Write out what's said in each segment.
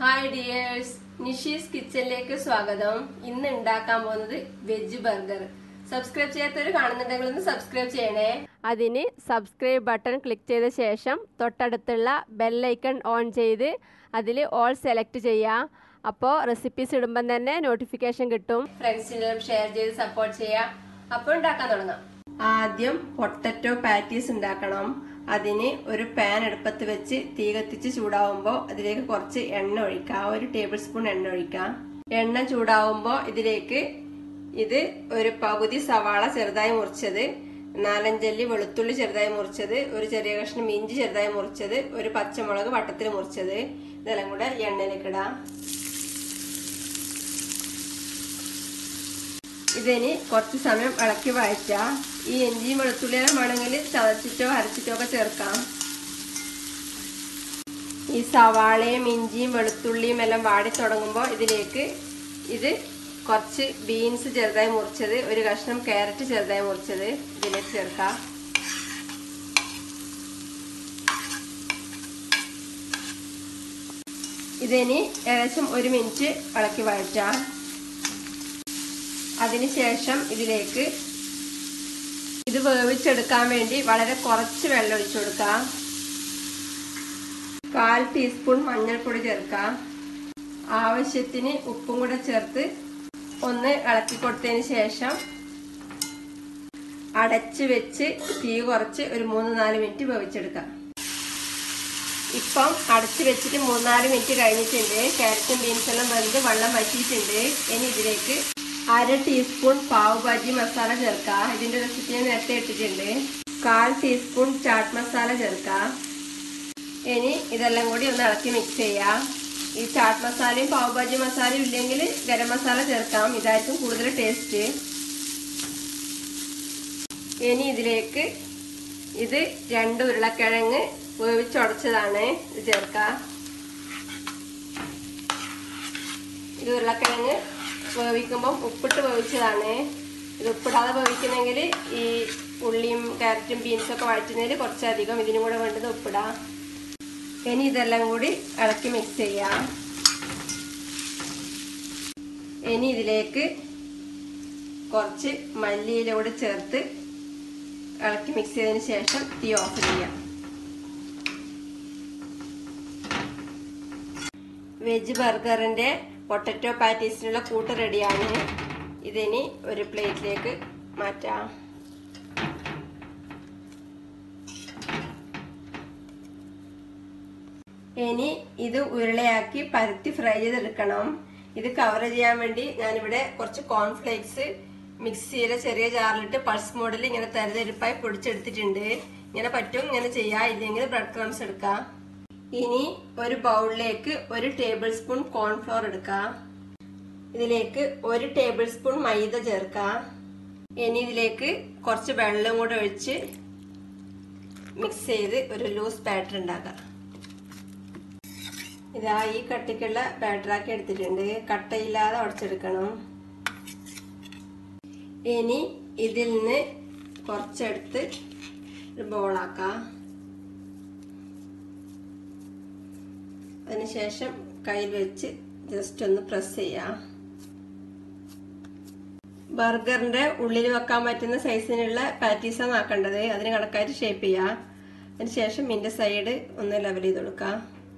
hi dears Nishi's കിച്ചണിലേക്ക് സ്വാഗതം ഇന്ന് ഉണ്ടാക്കാൻ പോകുന്നത് വെജ് ബർഗർ സബ്സ്ക്രൈബ് ചെയ്യാത്തവർ കാണുന്നുണ്ടെങ്കിൽ ഒന്ന് സബ്സ്ക്രൈബ് ചെയ്യണേ അതിന് സബ്സ്ക്രൈബ് ബട്ടൺ ക്ലിക്ക് ചെയ്ത ശേഷം തൊട്ടടുത്തുള്ള ബെല്ലൈക്കൺ ഓൺ ചെയ്ത് അതിൽ ഓൾ സെലക്ട് ചെയ്യാം അപ്പോൾ റെസിപ്പീസ് ഇടുമ്പം തന്നെ നോട്ടിഫിക്കേഷൻ കിട്ടും ഫ്രണ്ട്സിനും ഷെയർ ചെയ്ത് സപ്പോർട്ട് ചെയ്യാം അപ്പോൾ ഉണ്ടാക്കാൻ തുടങ്ങാം ആദ്യം പൊട്ടറ്റോ പാറ്റീസ് ഉണ്ടാക്കണം അതിന് ഒരു പാൻ അടുപ്പത്ത് വെച്ച് തീ കത്തിച്ച് ചൂടാവുമ്പോൾ അതിലേക്ക് കുറച്ച് എണ്ണ ഒഴിക്കാം ഒരു ടേബിൾ സ്പൂൺ എണ്ണ ഒഴിക്കാം എണ്ണ ചൂടാവുമ്പോൾ ഇതിലേക്ക് ഇത് ഒരു പകുതി സവാള ചെറുതായി മുറിച്ചത് നാലഞ്ചല്ലി വെളുത്തുള്ളി ചെറുതായി മുറിച്ചത് ഒരു ചെറിയ കഷ്ണം ഇഞ്ചി ചെറുതായി മുറിച്ചത് ഒരു പച്ചമുളക് വട്ടത്തിൽ മുറിച്ചത് ഇതെല്ലാം കൂടെ എണ്ണയിലേക്ക് ഇടാം ഇതിന് കുറച്ച് സമയം ഇളക്കി വഴറ്റാം ഈ ഇഞ്ചിയും വെളുത്തുള്ളിയെല്ലാം വേണമെങ്കിൽ ചതച്ചിട്ടോ അരച്ചിട്ടോ ഒക്കെ ചേർക്കാം ഈ സവാളയും ഇഞ്ചിയും വെളുത്തുള്ളിയും എല്ലാം വാടി തുടങ്ങുമ്പോൾ ഇതിലേക്ക് ഇത് കുറച്ച് ബീൻസ് ചെറുതായി മുറിച്ചത് ഒരു കഷ്ണം ക്യാരറ്റ് ചെറുതായി മുറിച്ചത് ഇതിലേക്ക് ചേർക്കാം ഇതിന് ഏകദേശം ഒരു മിനിറ്റ് ഇളക്കി വഴറ്റാം അതിനുശേഷം ഇതിലേക്ക് ഇത് വേവിച്ചെടുക്കാൻ വേണ്ടി വളരെ കുറച്ച് വെള്ളം ഒഴിച്ചു കൊടുക്കാം കാൽ ടീസ്പൂൺ മഞ്ഞൾപ്പൊടി ചേർക്കാം ആവശ്യത്തിന് ഉപ്പും കൂടെ ചേർത്ത് ഒന്ന് ഇളക്കി കൊടുത്തതിന് ശേഷം അടച്ച് വെച്ച് തീ കുറച്ച് ഒരു മൂന്ന് നാല് മിനിറ്റ് വേവിച്ചെടുക്കാം ഇപ്പം അടച്ച് വെച്ചിട്ട് മൂന്നാല് മിനിറ്റ് കഴിഞ്ഞിട്ടുണ്ട് ക്യാരറ്റും ബീൻസും എല്ലാം വെന്ത് വെള്ളം വറ്റിയിട്ടുണ്ട് ഇനി ഇതിലേക്ക് അര ടീസ്പൂൺ പാവ് ഭാജി മസാല ചേർക്കാം ഇതിന്റെ റെസിപ്പി ഞാൻ നേരത്തെ ഇട്ടിട്ടുണ്ട് കാൽ ടീസ്പൂൺ ചാട്ട് മസാല ചേർക്കാം ഇനി ഇതെല്ലാം കൂടി ഒന്ന് ഇളക്കി മിക്സ് ചെയ്യാം ഈ ചാട്ട് മസാലയും പാവ് ഭാജി മസാലയും ഇല്ലെങ്കിൽ ഗരം മസാല ചേർക്കാം ഇതായിരിക്കും കൂടുതൽ ടേസ്റ്റ് ഇനി ഇതിലേക്ക് ഇത് രണ്ട് ഉരുളക്കിഴങ്ങ് വേവിച്ചുടച്ചതാണ് ഇത് ചേർക്കാം ഇത് ഉരുളക്കിഴങ്ങ് വേവിക്കുമ്പം ഉപ്പിട്ട് വേവിച്ചതാണ് ഇത് ഉപ്പിടാതെ വേവിക്കുന്നെങ്കിൽ ഈ ഉള്ളിയും ക്യാരറ്റും ബീൻസും ഒക്കെ വഴറ്റുന്നതിൽ കുറച്ചധികം ഇതിനും കൂടെ വേണ്ടത് ഉപ്പിടാം ഇനി ഇതെല്ലാം കൂടി ഇളക്കി മിക്സ് ചെയ്യാം ഇനി ഇതിലേക്ക് കുറച്ച് മല്ലിയില കൂടി ചേർത്ത് ഇളക്കി മിക്സ് ചെയ്തതിന് ശേഷം തീ ഓഫ് ചെയ്യാം വെജ് ബർഗറിന്റെ പൊട്ടറ്റോ പാറ്റീസിനുള്ള കൂട്ട് റെഡിയാണ് ഇതിനി ഒരു പ്ലേറ്റിലേക്ക് മാറ്റാം ഇനി ഇത് ഉരുളയാക്കി പരത്തി ഫ്രൈ ചെയ്തെടുക്കണം ഇത് കവർ ചെയ്യാൻ വേണ്ടി ഞാനിവിടെ കുറച്ച് കോൺഫ്ലേക്സ് മിക്സിയിലെ ചെറിയ ജാറിലിട്ട് പൾസ് മോഡിൽ ഇങ്ങനെ തരതെരുപ്പായി പൊടിച്ചെടുത്തിട്ടുണ്ട് ഇങ്ങനെ പറ്റും ഇങ്ങനെ ചെയ്യാം ഇല്ലെങ്കിൽ ബ്രെഡ് ക്രംസ് എടുക്കാം ഇനി ഒരു ബൗളിലേക്ക് ഒരു ടേബിൾ സ്പൂൺ കോൺഫ്ലോർ എടുക്കാം ഇതിലേക്ക് ഒരു ടേബിൾ സ്പൂൺ മൈദ ചേർക്കാം ഇനി ഇതിലേക്ക് കുറച്ച് വെള്ളം കൂടെ ഒഴിച്ച് മിക്സ് ചെയ്ത് ഒരു ലൂസ് ബാറ്റർ ഉണ്ടാക്കാം ഇതാ ഈ കട്ടിക്കുള്ള ബാറ്ററാക്കി എടുത്തിട്ടുണ്ട് കട്ടയില്ലാതെ ഉടച്ചെടുക്കണം ഇനി ഇതിൽ നിന്ന് കുറച്ചെടുത്ത് ഒരു ബോളാക്കാം അതിനുശേഷം കയ്യിൽ വെച്ച് ജസ്റ്റ് ഒന്ന് പ്രസ് ചെയ്യാം ബർഗറിന്റെ ഉള്ളിൽ വെക്കാൻ പറ്റുന്ന സൈസിനുള്ള പാറ്റീസാണ് ആക്കേണ്ടത് അതിന് കണക്കായിട്ട് ഷേപ്പ് ചെയ്യാം അതിനുശേഷം ഇതിന്റെ സൈഡ് ഒന്ന് ലെവൽ ചെയ്ത് കൊടുക്കാം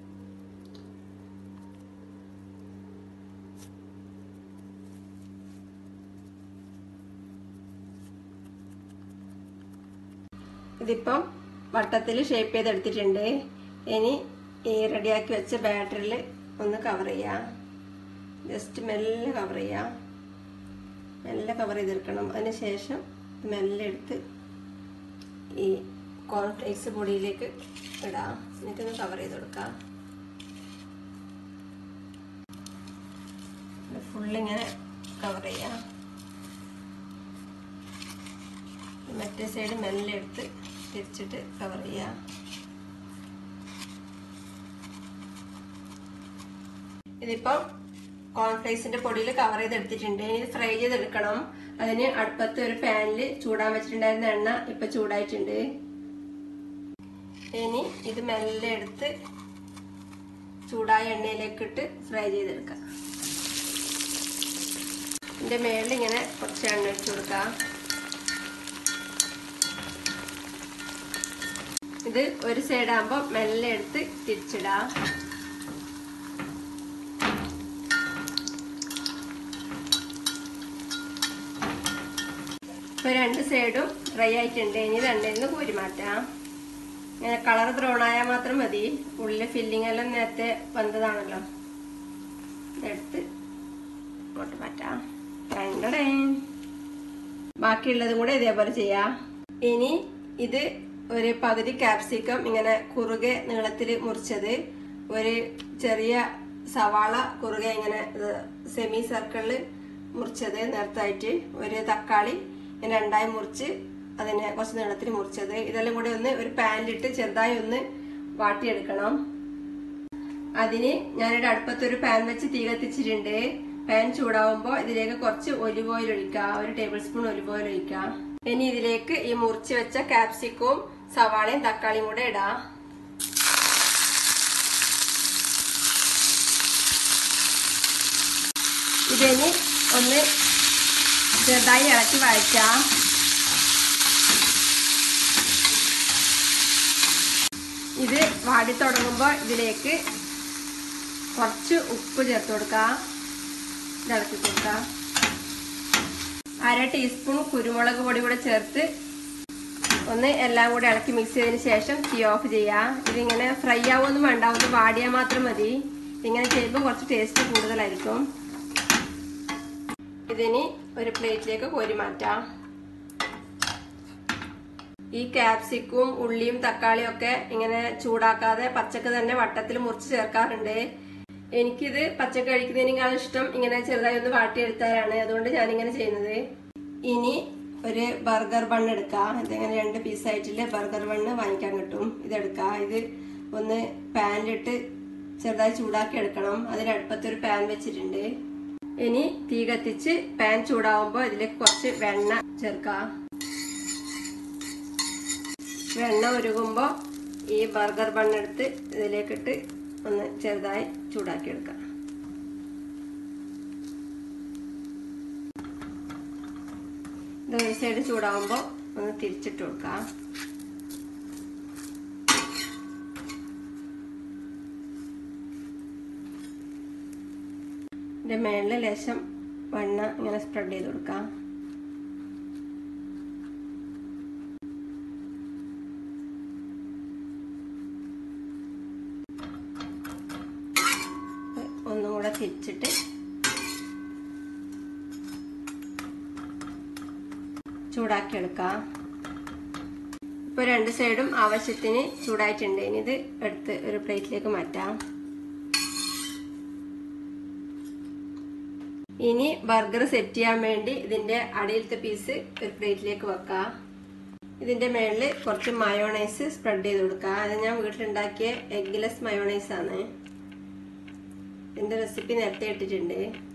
ഇതിപ്പം വട്ടത്തിൽ ഷേപ്പ് ചെയ്തെടുത്തിട്ടുണ്ട് ഇനി ഈ റെഡിയാക്കി വെച്ച ബാറ്ററിൽ ഒന്ന് കവർ ചെയ്യാം ജസ്റ്റ് മെല്ലെ കവർ ചെയ്യാം മെല്ലെ കവർ ചെയ്തെടുക്കണം അതിന് ശേഷം മെല്ലെ എടുത്ത് ഈ കോൺഫ്ലേക്സ് പൊടിയിലേക്ക് ഇടാം എന്നിട്ടൊന്ന് കവർ ചെയ്ത് കൊടുക്കാം ഫുള്ളിങ്ങനെ കവർ ചെയ്യാം മറ്റേ സൈഡ് മെല്ലെ എടുത്ത് തിരിച്ചിട്ട് കവർ ചെയ്യാം ഇതിപ്പം കോൺഫ്ലേക്സിന്റെ പൊടിയിൽ കവർ ചെയ്തെടുത്തിട്ടുണ്ട് ഇനി ഇത് ഫ്രൈ ചെയ്തെടുക്കണം അതിന് അടുപ്പത്ത് ഒരു പാനിൽ ചൂടാൻ വെച്ചിട്ടുണ്ടായിരുന്ന എണ്ണ ഇപ്പൊ ചൂടായിട്ടുണ്ട് ഇനി ഇത് മെല്ലെ എടുത്ത് ചൂടായ എണ്ണയിലേക്ക് ഇട്ട് ഫ്രൈ ചെയ്തെടുക്കാം ഇതിന്റെ മേളിൽ ഇങ്ങനെ കുറച്ച് എണ്ണ ഒഴിച്ചു കൊടുക്കാം ഇത് ഒരു സൈഡ് ആകുമ്പോൾ മെല്ലെ എടുത്ത് തിരിച്ചിടാം ഇപ്പൊ രണ്ട് സൈഡും ഡ്രൈ ആയിട്ടുണ്ട് ഇനി രണ്ടേന്ന് കോരി മാറ്റാം ഇങ്ങനെ കളർ ബ്രൗൺ ആയാൽ മാത്രം മതി ഉള്ളിലെ ഫില്ലിംഗ് എല്ലാം നേരത്തെ വന്നതാണല്ലോ എടുത്ത് ഇങ്ങോട്ട് മാറ്റാം രണ്ടടേ ബാക്കിയുള്ളതും കൂടെ ഇതേപോലെ ചെയ്യാം ഇനി ഇത് ഒരു പകുതി ക്യാപ്സിക്കം ഇങ്ങനെ കുറുകെ നീളത്തിൽ മുറിച്ചത് ഒരു ചെറിയ സവാള കുറുകെ ഇങ്ങനെ സെമി സർക്കിളിൽ മുറിച്ചത് നേരത്തായിട്ട് ഒരു തക്കാളി ഇങ്ങനെ രണ്ടായി മുറിച്ച് അതിനെ കുറച്ച് നീളത്തിൽ മുറിച്ചത് ഇതെല്ലാം കൂടി ഒന്ന് ഒരു പാനിലിട്ട് ചെറുതായി ഒന്ന് വാട്ടിയെടുക്കണം അതിന് ഞാനിവിടെ അടുപ്പത്ത് ഒരു പാൻ വെച്ച് തീ കത്തിച്ചിട്ടുണ്ട് പാൻ ചൂടാവുമ്പോൾ ഇതിലേക്ക് കുറച്ച് ഒലിവ് ഓയിൽ ഒഴിക്കുക ഒരു ടേബിൾ സ്പൂൺ ഒലിവ് ഓയിൽ ഒഴിക്കുക ഇനി ഇതിലേക്ക് ഈ മുറിച്ച് വെച്ച ക്യാപ്സിക്കവും സവാളയും തക്കാളിയും കൂടെ ഇടാം ഇതിനി ഒന്ന് ചെറുതായി ഇളക്കി വഴറ്റാം ഇത് വാടി തുടങ്ങുമ്പോൾ ഇതിലേക്ക് കുറച്ച് ഉപ്പ് ചേർത്ത് കൊടുക്കാം ഇളക്കി കൊടുക്കാം അര ടീസ്പൂൺ കുരുമുളക് പൊടി കൂടെ ചേർത്ത് ഒന്ന് എല്ലാം കൂടെ ഇളക്കി മിക്സ് ചെയ്തതിന് ശേഷം തീ ഓഫ് ചെയ്യാം ഇതിങ്ങനെ ഫ്രൈ ആവുമൊന്നും വേണ്ട ഒന്ന് വാടിയാൽ മാത്രം മതി ഇങ്ങനെ ചെയ്യുമ്പോൾ കുറച്ച് ടേസ്റ്റ് കൂടുതലായിരിക്കും ഇതിനി ഒരു പ്ലേറ്റിലേക്ക് കോരി മാറ്റാം ഈ ക്യാപ്സിക്കും ഉള്ളിയും തക്കാളിയും ഒക്കെ ഇങ്ങനെ ചൂടാക്കാതെ പച്ചക്ക് തന്നെ വട്ടത്തിൽ മുറിച്ച് ചേർക്കാറുണ്ട് എനിക്കിത് പച്ചക്ക് കഴിക്കുന്നതിനേക്കാളും ഇഷ്ടം ഇങ്ങനെ ചെറുതായി ഒന്ന് വാട്ടിയെടുത്താലാണ് അതുകൊണ്ട് ഞാനിങ്ങനെ ചെയ്യുന്നത് ഇനി ഒരു ബർഗർ ബൺ എടുക്കാം ഇതിങ്ങനെ രണ്ട് പീസായിട്ടില്ലേ ബർഗർ ബണ്ണ് വാങ്ങിക്കാൻ കിട്ടും ഇതെടുക്കാം ഇത് ഒന്ന് പാനിലിട്ട് ചെറുതായി ചൂടാക്കി എടുക്കണം അതിന് അടുപ്പത്തൊരു പാൻ വെച്ചിട്ടുണ്ട് ഇനി തീ കത്തിച്ച് പാൻ ചൂടാവുമ്പോൾ ഇതിലേക്ക് കുറച്ച് വെണ്ണ ചേർക്കാം വെണ്ണ ഉരുകുമ്പോൾ ഈ ബർഗർ ബണ്ണെടുത്ത് ഇതിലേക്കിട്ട് ഒന്ന് ചെറുതായി ചൂടാക്കി എടുക്കാം ഇത് ഒരു സൈഡ് ചൂടാവുമ്പോൾ ഒന്ന് തിരിച്ചിട്ട് കൊടുക്കാം ഇതിന്റെ മേളിൽ ലേശം വെണ്ണ ഇങ്ങനെ സ്പ്രെഡ് ചെയ്ത് കൊടുക്കാം ഒന്നും കൂടെ തിരിച്ചിട്ട് ചൂടാക്കി എടുക്കാം ഇപ്പൊ രണ്ട് സൈഡും ആവശ്യത്തിന് ചൂടായിട്ടുണ്ട് ഇനി ഇത് എടുത്ത് ഒരു പ്ലേറ്റിലേക്ക് മാറ്റാം ഇനി ബർഗർ സെറ്റ് ചെയ്യാൻ വേണ്ടി ഇതിന്റെ അടിയിലത്തെ പീസ് ഒരു പ്ലേറ്റിലേക്ക് വെക്കാം ഇതിന്റെ മേളിൽ കുറച്ച് മയോണൈസ് സ്പ്രെഡ് ചെയ്ത് കൊടുക്കാം അത് ഞാൻ വീട്ടിലുണ്ടാക്കിയ എഗ്ലെസ് മയോണൈസ് ആണ് ഇതിന്റെ റെസിപ്പി നേരത്തെ ഇട്ടിട്ടുണ്ട്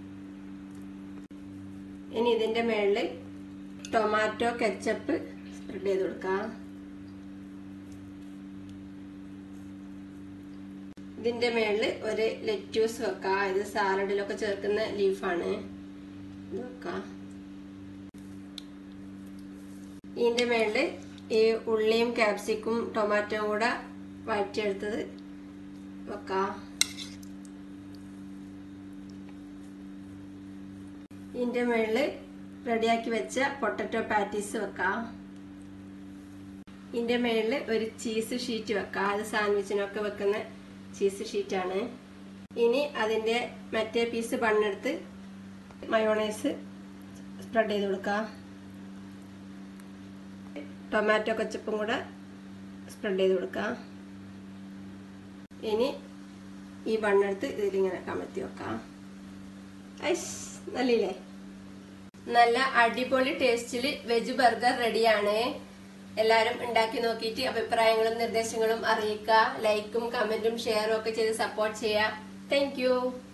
ഇനി ഇതിന്റെ മേളിൽ ടൊമാറ്റോ കെച്ചപ്പ് സ്പ്രെഡ് ചെയ്ത് കൊടുക്കാം ഇതിന്റെ മേളിൽ ഒരു ലെറ്റ്യൂസ് വെക്കാം ഇത് സാലഡിലൊക്കെ ചേർക്കുന്ന ലീഫാണ് ഇത് വെക്കാം ഇതിന്റെ മേളിൽ ഈ ഉള്ളിയും ക്യാപ്സിക്കും ടൊമാറ്റോ കൂടെ വഴറ്റിയെടുത്തത് വെക്കാം ഇതിന്റെ മേളിൽ റെഡിയാക്കി വെച്ച പൊട്ടറ്റോ പാറ്റീസ് വെക്കാം ഇതിന്റെ മേളിൽ ഒരു ചീസ് ഷീറ്റ് വെക്കാം അത് സാൻഡ്വിച്ചിനൊക്കെ വെക്കുന്ന ചീസ് ഷീറ്റാണ് ഇനി അതിന്റെ മറ്റേ പീസ് ബണ്ണെടുത്ത് മയോണൈസ് സ്പ്രെഡ് ചെയ്ത് കൊടുക്കാം ടൊമാറ്റോ കച്ചപ്പും കൂടെ സ്പ്രെഡ് ചെയ്ത് കൊടുക്കാം ഇനി ഈ ബണ്ണെടുത്ത് ഇതിലിങ്ങനെ കമത്തി വെക്കാം ഐസ് നല്ലില്ലേ നല്ല അടിപൊളി ടേസ്റ്റിൽ വെജ് ബർഗർ റെഡിയാണ് എല്ലാവരും ഉണ്ടാക്കി നോക്കിയിട്ട് അഭിപ്രായങ്ങളും നിർദ്ദേശങ്ങളും അറിയിക്കുക ലൈക്കും കമന്റും ഷെയറും ഒക്കെ ചെയ്ത് സപ്പോർട്ട് ചെയ്യുക താങ്ക്